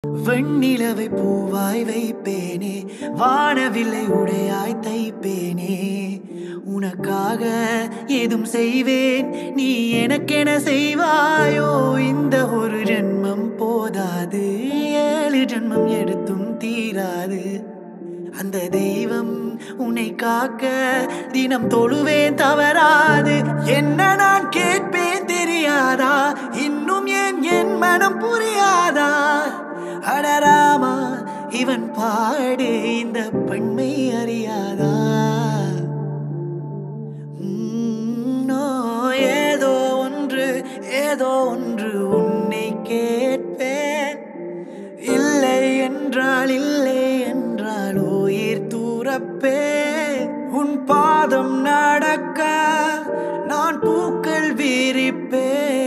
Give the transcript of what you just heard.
வெண்ணிலவை பூவாய் வைப்பேனே வானவில்லை உடையாய் தைப்பேனே உனக்காக ஏதும் செய்வேன் நீ எனக்கென செய்வாயோ இந்த ஒரு ஜென்மம் போதாது ஏழு ஜென்மம் எடுத்தும் தீராது அந்த தெய்வம் உன்னை காக்க தினம் தொழுவேன் தவறாது என்ன நான் கேட்பேன் தெரியாதா இன்னும் ஏன் என் மனம் புரியாதா அடராமா இவன் பாடு இந்த பெண்மை அறியாதா உம், ஓ, ஏதோ ஒன்று ஏதோ ஒன்று உன்னை கேட்பேன் இல்லை என்றால் இல்லை என்றால் உயிர் தூரப்பே உன் பாதம் நடக்க நான் பூக்கள் விரிப்பேன்